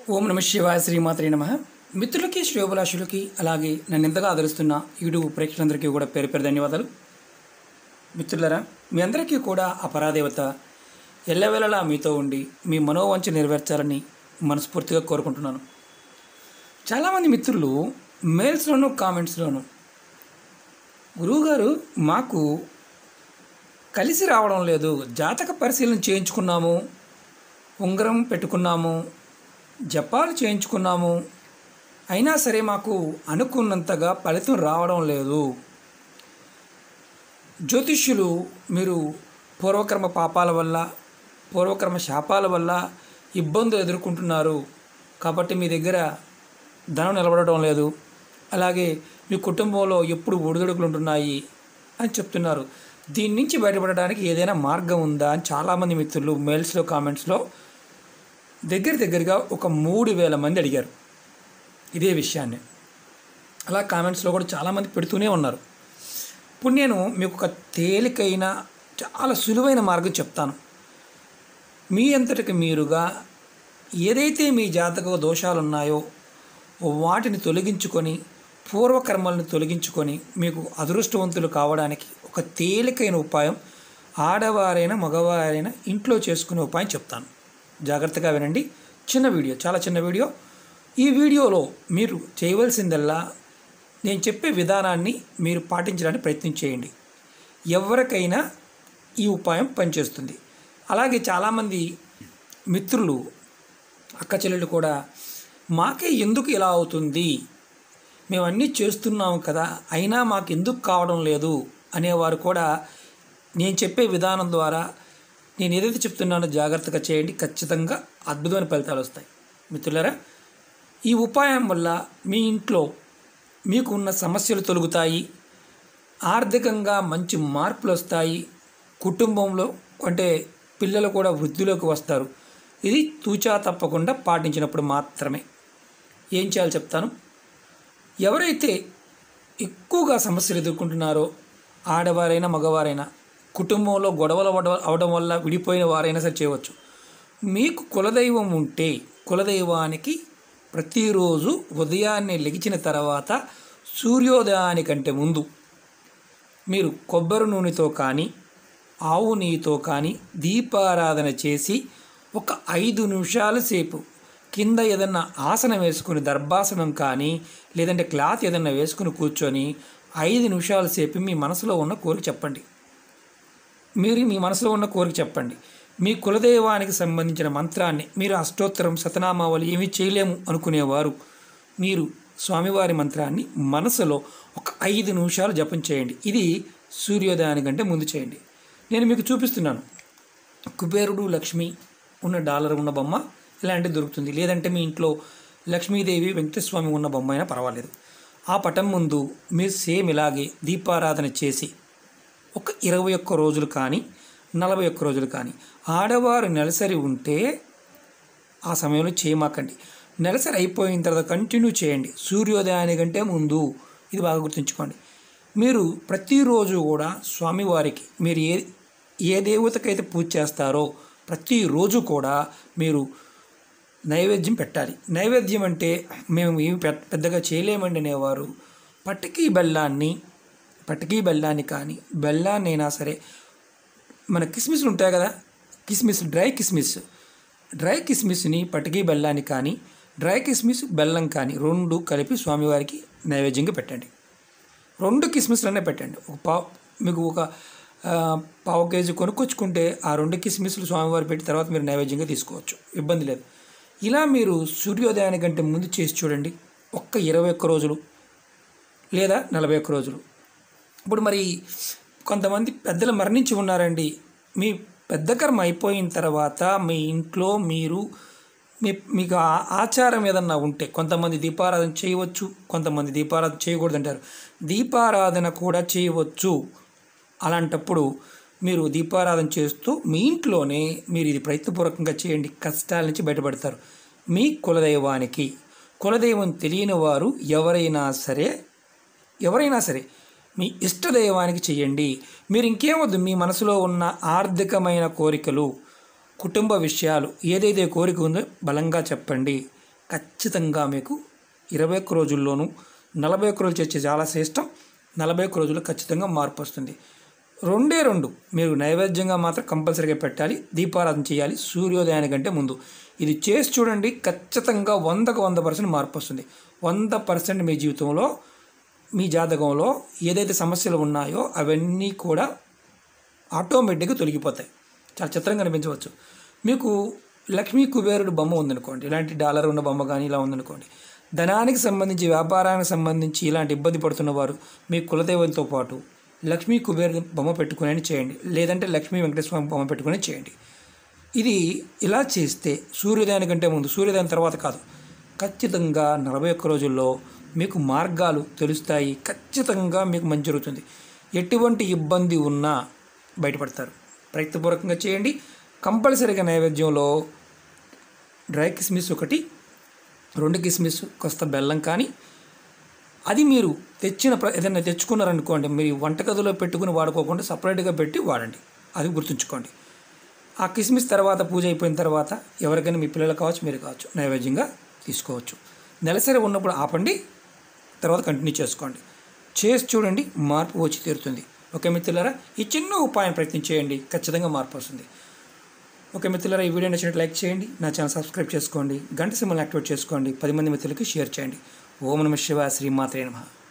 ఓం నమ శివాయ శ్రీమాత్రి నమ మిత్రులకి శ్రేయోభిలాషులకి అలాగే నన్ను ఎంతగా ఆదరిస్తున్న యూట్యూబ్ ప్రేక్షకులందరికీ కూడా పేరు పేరు ధన్యవాదాలు మిత్రులరా మీ అందరికీ కూడా ఆ పరాదేవత ఎల్లవేళలా మీతో ఉండి మీ మనోవంచ నెరవేర్చాలని మనస్ఫూర్తిగా కోరుకుంటున్నాను చాలామంది మిత్రులు మెయిల్స్లోను కామెంట్స్లోను గురువుగారు మాకు కలిసి రావడం లేదు జాతక పరిశీలన చేయించుకున్నాము ఉంగరం పెట్టుకున్నాము జపాలు చేయించుకున్నాము అయినా సరే మాకు అనుకున్నంతగా ఫలితం రావడం లేదు జ్యోతిష్యులు మీరు పూర్వకర్మ పాపాల వల్ల పూర్వకర్మ శాపాల వల్ల ఇబ్బందులు ఎదుర్కొంటున్నారు కాబట్టి మీ దగ్గర ధనం నిలబడటం లేదు అలాగే మీ కుటుంబంలో ఎప్పుడు ఒడిదుడుకులు ఉంటున్నాయి అని చెప్తున్నారు దీని నుంచి బయటపడడానికి ఏదైనా మార్గం ఉందా అని చాలామంది మిత్రులు మెయిల్స్లో కామెంట్స్లో దగ్గర దగ్గరగా ఒక మూడు వేల మంది అడిగారు ఇదే విషయాన్ని అలా కామెంట్స్లో కూడా చాలామంది పెడుతూనే ఉన్నారు ఇప్పుడు నేను మీకు ఒక తేలికైన చాలా సులువైన మార్గం చెప్తాను మీ అంతటికి మీరుగా ఏదైతే మీ జాతక దోషాలు ఉన్నాయో వాటిని తొలగించుకొని పూర్వకర్మలను తొలగించుకొని మీకు అదృష్టవంతులు కావడానికి ఒక తేలికైన ఉపాయం ఆడవారైనా మగవారైనా ఇంట్లో చేసుకునే ఉపాయం చెప్తాను జాగ్రత్తగా వినండి చిన్న వీడియో చాలా చిన్న వీడియో ఈ వీడియోలో మీరు చేయవలసిందల్లా నేను చెప్పే విధానాన్ని మీరు పాటించడానికి ప్రయత్నం చేయండి ఎవరికైనా ఈ ఉపాయం పనిచేస్తుంది అలాగే చాలామంది మిత్రులు అక్క చెల్లెళ్ళు కూడా మాకే ఎందుకు ఇలా అవుతుంది మేము అన్నీ చేస్తున్నాము కదా అయినా మాకు ఎందుకు కావడం లేదు అనేవారు కూడా నేను చెప్పే విధానం ద్వారా నేను ఏదైతే చెప్తున్నానో జాగ్రత్తగా చేయండి ఖచ్చితంగా అద్భుతమైన ఫలితాలు వస్తాయి మిత్రులారా ఈ ఉపాయం వల్ల మీ ఇంట్లో మీకు ఉన్న సమస్యలు తొలగుతాయి ఆర్థికంగా మంచి మార్పులు వస్తాయి కుటుంబంలో అంటే పిల్లలు కూడా వృద్ధిలోకి వస్తారు ఇది తూచా తప్పకుండా పాటించినప్పుడు మాత్రమే ఏం చేయాలో చెప్తాను ఎవరైతే ఎక్కువగా సమస్యలు ఎదుర్కొంటున్నారో ఆడవారైనా మగవారైనా కుటుంబంలో గొడవలు అవడం అవడం వల్ల విడిపోయిన వారైనా సరే చేయవచ్చు మీకు కులదైవం ఉంటే కులదైవానికి ప్రతిరోజు ఉదయాన్నే లెగిచిన తర్వాత సూర్యోదయానికంటే ముందు మీరు కొబ్బరి నూనెతో కానీ ఆవు నెయ్యితో కానీ దీపారాధన చేసి ఒక ఐదు నిమిషాల సేపు కింద ఏదన్నా ఆసనం వేసుకుని దర్భాసనం కానీ లేదంటే క్లాత్ ఏదన్నా వేసుకుని కూర్చొని ఐదు నిమిషాల సేపు మీ మనసులో ఉన్న కోరిక చెప్పండి మీరు మీ మనసులో ఉన్న కోరిక చెప్పండి మీ కులదైవానికి సంబంధించిన మంత్రాన్ని మీరు అష్టోత్తరం శతనామావళి ఏమీ చేయలేము అనుకునేవారు మీరు స్వామివారి మంత్రాన్ని మనసులో ఒక ఐదు నిమిషాలు జపం చేయండి ఇది సూర్యోదయానికంటే ముందు చేయండి నేను మీకు చూపిస్తున్నాను కుబేరుడు లక్ష్మి ఉన్న డాలర్ ఉన్న బొమ్మ ఇలాంటిది దొరుకుతుంది లేదంటే మీ ఇంట్లో లక్ష్మీదేవి వెంకటస్వామి ఉన్న బొమ్మ అయినా పర్వాలేదు ఆ పటం ముందు మీరు సేమ్ ఇలాగే దీపారాధన చేసి ఒక ఇరవై ఒక్క రోజులు కానీ నలభై ఒక్క రోజులు కానీ ఆడవారు నెలసరి ఉంటే ఆ సమయంలో చేయమాకండి నెలసరి అయిపోయిన తర్వాత కంటిన్యూ చేయండి సూర్యోదయానికంటే ముందు ఇది బాగా గుర్తుంచుకోండి మీరు ప్రతిరోజు కూడా స్వామివారికి మీరు ఏ ఏ దేవతకైతే పూజ చేస్తారో ప్రతిరోజు కూడా మీరు నైవేద్యం పెట్టాలి నైవేద్యం అంటే మేము ఏమి పె- పెద్దగా చేయలేమండి అనేవారు పట్టుకీ బెల్లాన్ని పట్టుకీ బెల్లాన్ని కానీ బెల్లాన్ని అయినా సరే మన కిస్మిస్లు ఉంటాయి కదా కిస్మిస్ డ్రై కిస్మిస్ డ్రై కిస్మిస్ని పట్టుకీ బెల్లాన్ని కానీ డ్రై కిస్మిస్ బెల్లం కానీ రెండు కలిపి స్వామివారికి నైవేద్యంగా పెట్టండి రెండు కిస్మిస్లనే పెట్టండి ఒక పావు మీకు ఒక ఆ, పావు కేజీ కొనుక్కొచ్చుకుంటే ఆ రెండు కిస్మిస్లు స్వామివారు పెట్టి తర్వాత మీరు నైవేద్యంగా తీసుకోవచ్చు ఇబ్బంది లేదు ఇలా మీరు సూర్యోదయానికంటే ముందు చేసి చూడండి ఒక్క ఇరవై ఒక్క రోజులు లేదా నలభై ఒక్క రోజులు ఇప్పుడు మరి కొంతమంది పెద్దలు మరణించి ఉన్నారండి మీ పెద్ద కర్మ అయిపోయిన తర్వాత మీ ఇంట్లో మీరు మీ మీకు ఆ- ఆచారం ఏదన్నా ఉంటే కొంతమంది దీపారాధన చేయవచ్చు కొంతమంది దీపారాధన చేయకూడదు అంటారు దీపారాధన కూడా చేయవచ్చు అలాంటప్పుడు మీరు దీపారాధన చేస్తూ మీ ఇంట్లోనే మీరు ఇది ప్రయత్నపూర్వకంగా చేయండి కష్టాల నుంచి బయటపడతారు మీ కులదైవానికి కులదైవం తెలియని వారు ఎవరైనా సరే ఎవరైనా సరే మీ ఇష్టదైవానికి చెయ్యండి మీరు ఇంకేమొద్దు మీ మనసులో ఉన్న ఆర్థికమైన కోరికలు కుటుంబ విషయాలు ఏదైతే కోరిక ఉందో బలంగా చెప్పండి ఖచ్చితంగా మీకు ఇరవై ఒక్క రోజుల్లోనూ నలభై ఒక్క రోజులు చేసే చాలా శ్రేష్టం నలభై ఒక్క రోజుల్లో ఖచ్చితంగా మార్పు వస్తుంది రెండే రెండు మీరు నైవేద్యంగా మాత్రం కంపల్సరీగా పెట్టాలి దీపారాధన చేయాలి సూర్యోదయానికంటే ముందు ఇది చేసి చూడండి ఖచ్చితంగా వందకు వంద పర్సెంట్ మార్పు వస్తుంది వంద పర్సెంట్ మీ జీవితంలో మీ జాతకంలో ఏదైతే సమస్యలు ఉన్నాయో అవన్నీ కూడా ఆటోమేటిక్గా తొలగిపోతాయి చాలా చిత్రంగా కనిపించవచ్చు మీకు లక్ష్మీ కుబేరుడు బొమ్మ ఉందనుకోండి ఇలాంటి డాలర్ ఉన్న బొమ్మ కానీ ఇలా ఉందనుకోండి ధనానికి సంబంధించి వ్యాపారానికి సంబంధించి ఇలాంటి ఇబ్బంది పడుతున్న వారు మీ కులదైవంతో పాటు లక్ష్మీ కుబేరు బొమ్మ పెట్టుకుని చేయండి లేదంటే లక్ష్మీ వెంకటేశ్వర స్వామి బొమ్మ పెట్టుకుని చేయండి ఇది ఇలా చేస్తే సూర్యోదయానికంటే ముందు సూర్యోదయం తర్వాత కాదు ఖచ్చితంగా నలభై ఒక్క రోజుల్లో మీకు మార్గాలు తెలుస్తాయి ఖచ్చితంగా మీకు మంచి జరుగుతుంది ఎటువంటి ఇబ్బంది ఉన్నా బయటపడతారు ప్రయత్నపూర్వకంగా చేయండి కంపల్సరీగా నైవేద్యంలో డ్రై కిస్మిస్ ఒకటి రెండు కిస్మిస్ కొస్త బెల్లం కానీ అది మీరు తెచ్చిన ప్ర- ఏదైనా తెచ్చుకున్నారనుకోండి మీరు వంటగదిలో పెట్టుకుని వాడుకోకుండా సపరేట్గా పెట్టి వాడండి అది గుర్తుంచుకోండి ఆ కిస్మిస్ తర్వాత పూజ అయిపోయిన తర్వాత ఎవరికైనా మీ పిల్లలు కావచ్చు మీరు కావచ్చు నైవేద్యంగా తీసుకోవచ్చు నెలసరి ఉన్నప్పుడు ఆపండి తర్వాత కంటిన్యూ చేసుకోండి చేసి చూడండి మార్పు వచ్చి తీరుతుంది ఓకే మిత్రులారా ఈ చిన్న ఉపాయం ప్రయత్నం చేయండి ఖచ్చితంగా మార్పు వస్తుంది ఓకే మిత్రులారా ఈ వీడియో నచ్చినట్టు లైక్ చేయండి నా ఛానల్ సబ్స్క్రైబ్ చేసుకోండి గంట సింబల్ యాక్టివేట్ చేసుకోండి పది మంది మిత్రులకి షేర్ చేయండి ఓం నమ శివ శ్రీమాత్రే నమః